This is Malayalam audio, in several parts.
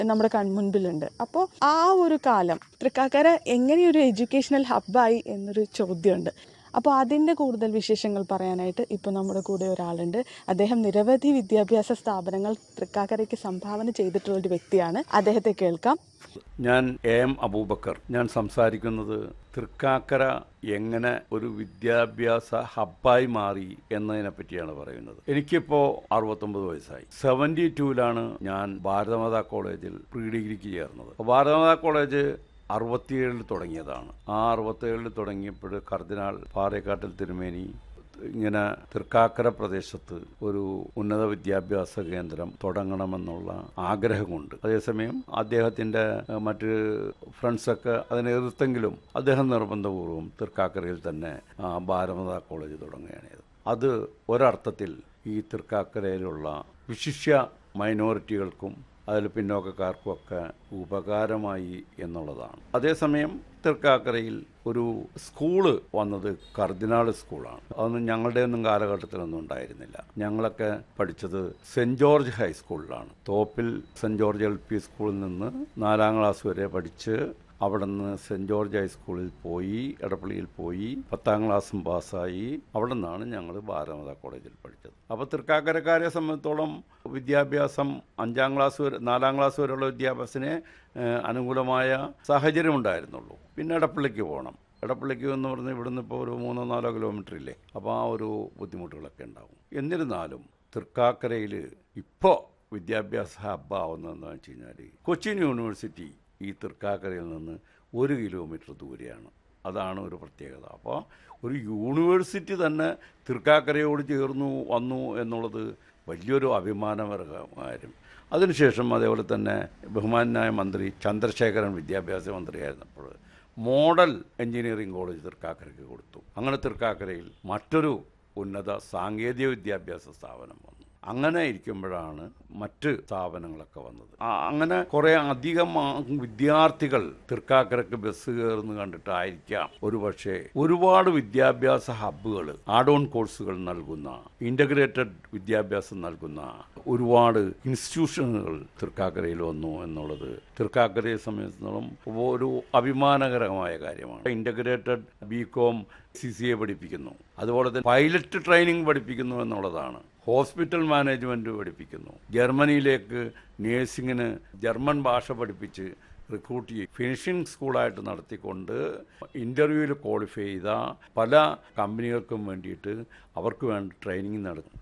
നമ്മുടെ കൺമുൻപിലുണ്ട് അപ്പോൾ ആ ഒരു കാലം തൃക്കാക്കര എങ്ങനെയൊരു എഡ്യൂക്കേഷണൽ ഹബ്ബായി എന്നൊരു ചോദ്യമുണ്ട് അപ്പോൾ അതിൻ്റെ കൂടുതൽ വിശേഷങ്ങൾ പറയാനായിട്ട് ഇപ്പോൾ നമ്മുടെ കൂടെ ഒരാളുണ്ട് അദ്ദേഹം നിരവധി വിദ്യാഭ്യാസ സ്ഥാപനങ്ങൾ തൃക്കാക്കരയ്ക്ക് സംഭാവന ചെയ്തിട്ടുള്ള ഒരു വ്യക്തിയാണ് അദ്ദേഹത്തെ കേൾക്കാം ഞാൻ എ എം അബൂബക്കർ ഞാൻ സംസാരിക്കുന്നത് തൃക്കാക്കര എങ്ങനെ ഒരു വിദ്യാഭ്യാസ ഹബ്ബായി മാറി എന്നതിനെ പറ്റിയാണ് പറയുന്നത് എനിക്കിപ്പോൾ അറുപത്തൊമ്പത് വയസ്സായി സെവൻറ്റി ടൂവിലാണ് ഞാൻ ഭാരതമാതാ കോളേജിൽ പ്രീ ഡിഗ്രിക്ക് ചേർന്നത് അപ്പോൾ ഭാരതമാതാ കോളേജ് അറുപത്തിയേഴിൽ തുടങ്ങിയതാണ് ആ അറുപത്തിയേഴിൽ തുടങ്ങിയപ്പോൾ കർദിനാൾ പാറേക്കാട്ടിൽ തിരുമേനി ഇങ്ങനെ തൃക്കാക്കര പ്രദേശത്ത് ഒരു ഉന്നത വിദ്യാഭ്യാസ കേന്ദ്രം തുടങ്ങണമെന്നുള്ള ആഗ്രഹമുണ്ട് അതേസമയം അദ്ദേഹത്തിന്റെ ഏഹ്, മറ്റ് ഫ്രണ്ട്സൊക്കെ അതിനെ എതിർത്തെങ്കിലും അദ്ദേഹം നിർബന്ധപൂർവ്വം തൃക്കാക്കരയിൽ തന്നെ ആ, ഭാരമത കോളേജ് തുടങ്ങുകയാണ് ചെയ്തത് അത് ഒരർത്ഥത്തിൽ ഈ തൃക്കാക്കരയിലുള്ള വിശിഷ്യ മൈനോറിറ്റികൾക്കും അതിൽ പിന്നോക്കക്കാർക്കും ഒക്കെ ഉപകാരമായി എന്നുള്ളതാണ് അതേസമയം തൃക്കാക്കരയിൽ ഒരു സ്കൂള് വന്നത് കർദിനാൾ സ്കൂളാണ് അതൊന്നും ഞങ്ങളുടെ ഒന്നും കാലഘട്ടത്തിലൊന്നും ഉണ്ടായിരുന്നില്ല ഞങ്ങളൊക്കെ പഠിച്ചത് സെന്റ് ജോർജ് ഹൈസ്കൂളിലാണ് Thoppil saint George L P സ്കൂളിൽ നിന്ന് നാലാം ക്ലാസ് വരെ പഠിച്ച് അവിടെ നിന്ന് സെന്റ് ജോർജ് ഹൈസ്കൂളിൽ പോയി എടപ്പള്ളിയിൽ പോയി പത്താം ക്ലാസ്സും പാസ്സായി അവിടെ നിന്നാണ് ഞങ്ങൾ ഭാരമത കോളേജിൽ പഠിച്ചത് അപ്പോൾ തൃക്കാക്കരക്കാരെ സംബന്ധിച്ചോളം വിദ്യാഭ്യാസം അഞ്ചാം ക്ലാസ് വരെ നാലാം ക്ലാസ് വരെയുള്ള വിദ്യാഭ്യാസത്തിന് ഏഹ്, അനുകൂലമായ സാഹചര്യം ഉണ്ടായിരുന്നുള്ളൂ പിന്നെ എടപ്പള്ളിക്ക് പോകണം എടപ്പള്ളിക്ക് എന്ന് പറഞ്ഞാൽ ഇവിടുന്ന് ഇപ്പോൾ ഒരു മൂന്നോ നാലോ കിലോമീറ്റർ ഇല്ലേ അപ്പോൾ ആ ഒരു ബുദ്ധിമുട്ടുകളൊക്കെ ഉണ്ടാവും എന്നിരുന്നാലും തൃക്കാക്കരയിൽ ഇപ്പോൾ വിദ്യാഭ്യാസ ഹബ്ബാവുന്നതെന്ന് വെച്ച് കഴിഞ്ഞാൽ കൊച്ചിൻ യൂണിവേഴ്സിറ്റി ഈ തൃക്കാക്കരയിൽ നിന്ന് ഒരു കിലോമീറ്റർ ദൂരെയാണ് അതാണ് ഒരു പ്രത്യേകത അപ്പോൾ ഒരു യൂണിവേഴ്സിറ്റി തന്നെ തൃക്കാക്കരയോട് ചേർന്നു വന്നു എന്നുള്ളത് വലിയൊരു അഭിമാനപരമായ കാര്യം അതിനുശേഷം അതേപോലെ തന്നെ ബഹുമാനായ മന്ത്രി ചന്ദ്രശേഖരൻ വിദ്യാഭ്യാസ മന്ത്രിയായിരുന്നപ്പോൾ മോഡൽ എഞ്ചിനീയറിംഗ് കോളേജ് തൃക്കാക്കരയ്ക്ക് കൊടുത്തു അങ്ങനെ തൃക്കാക്കരയിൽ മറ്റൊരു ഉന്നത സാങ്കേതിക വിദ്യാഭ്യാസ സ്ഥാപനം വന്നു അങ്ങനെ ഇരിക്കുമ്പോഴാണ് മറ്റ് സ്ഥാപനങ്ങളൊക്കെ വന്നത് ആ, അങ്ങനെ കുറേ അധികം ആ, വിദ്യാർത്ഥികൾ തൃക്കാക്കരക്ക് ബസ് കയറുന്നു കണ്ടിട്ടായിരിക്കാം ഒരു പക്ഷേ ഒരുപാട് വിദ്യാഭ്യാസ ഹബ്ബുകൾ ആഡ് ഓൺ കോഴ്സുകൾ നൽകുന്ന ഇൻ്റഗ്രേറ്റഡ് വിദ്യാഭ്യാസം നൽകുന്ന ഒരുപാട് ഇൻസ്റ്റിറ്റ്യൂഷനുകൾ തൃക്കാക്കരയിൽ വന്നു എന്നുള്ളത് തൃക്കാക്കരയെ സംബന്ധിച്ചിടത്തോളം ഒരു അഭിമാനകരമായ കാര്യമാണ് integrated B com C C A പഠിപ്പിക്കുന്നു അതുപോലെ തന്നെ പൈലറ്റ് ട്രെയിനിങ് പഠിപ്പിക്കുന്നു എന്നുള്ളതാണ് ഹോസ്പിറ്റൽ മാനേജ്മെൻറ്റ് പഠിപ്പിക്കുന്നു ജർമ്മനിയിലേക്ക് നേഴ്സിങ്ങിന് ജർമ്മൻ ഭാഷ പഠിപ്പിച്ച് റിക്രൂട്ട് ചെയ്യും ഫിനിഷിംഗ് സ്കൂളായിട്ട് നടത്തിക്കൊണ്ട് ഇൻ്റർവ്യൂവിൽ ക്വാളിഫൈ ചെയ്ത പല കമ്പനികൾക്കും വേണ്ടിയിട്ട് അവർക്ക് വേണ്ട ട്രെയിനിങ് നടത്തും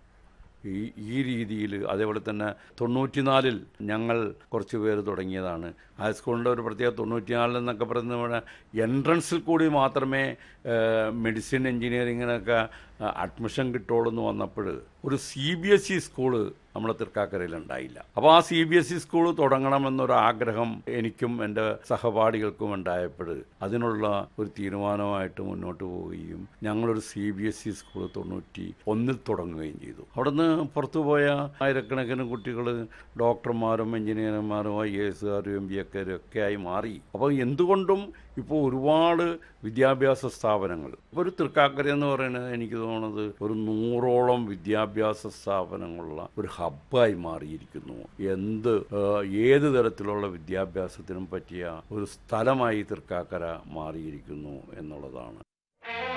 ഈ ഈ രീതിയിൽ അതേപോലെ തന്നെ തൊണ്ണൂറ്റിനാലിൽ ഞങ്ങൾ കുറച്ച് പേര് തുടങ്ങിയതാണ് ഹൈസ്കൂളിൻ്റെ ഒരു പ്രത്യേക തൊണ്ണൂറ്റിനാലിൽ എന്നൊക്കെ പറയുന്നത് നമ്മുടെ എൻട്രൻസിൽ കൂടി മാത്രമേ മെഡിസിൻ എഞ്ചിനീയറിങ്ങിനൊക്കെ അഡ്മിഷൻ കിട്ടുള്ളൂ എന്ന് വന്നപ്പോൾ ഒരു C B S E school നമ്മുടെ തൃക്കാക്കരയിൽ ഉണ്ടായില്ല അപ്പോൾ ആ C B S E school തുടങ്ങണമെന്നൊരു ആഗ്രഹം എനിക്കും എൻ്റെ സഹപാഠികൾക്കും ഉണ്ടായപ്പോൾ അതിനുള്ള ഒരു തീരുമാനമായിട്ട് മുന്നോട്ട് പോവുകയും ഞങ്ങളൊരു C B S E school തൊണ്ണൂറ്റി ഒന്നിൽ തുടങ്ങുകയും ചെയ്തു അവിടുന്ന് പുറത്തു പോയ ആയിരക്കണക്കിന് കുട്ടികൾ ഡോക്ടർമാരും എഞ്ചിനീയർമാരും ഐ എ എസുകാരും എം ബി എക്കാരും ഒക്കെ ആയി മാറി അപ്പോൾ എന്തുകൊണ്ടും ഇപ്പോൾ ഒരുപാട് വിദ്യാഭ്യാസ സ്ഥാപനങ്ങൾ ഇപ്പോൾ ഒരു തൃക്കാക്കര എന്ന് പറയുന്നത് എനിക്ക് തോന്നുന്നത് ഒരു നൂറോളം വിദ്യാഭ്യാസ സ്ഥാപനങ്ങളുള്ള ഒരു ഹബ്ബായി മാറിയിരിക്കുന്നു എന്ത് ഏഹ്, ഏത് തരത്തിലുള്ള വിദ്യാഭ്യാസത്തിനും പറ്റിയ ഒരു സ്ഥലമായി തൃക്കാക്കര മാറിയിരിക്കുന്നു എന്നുള്ളതാണ്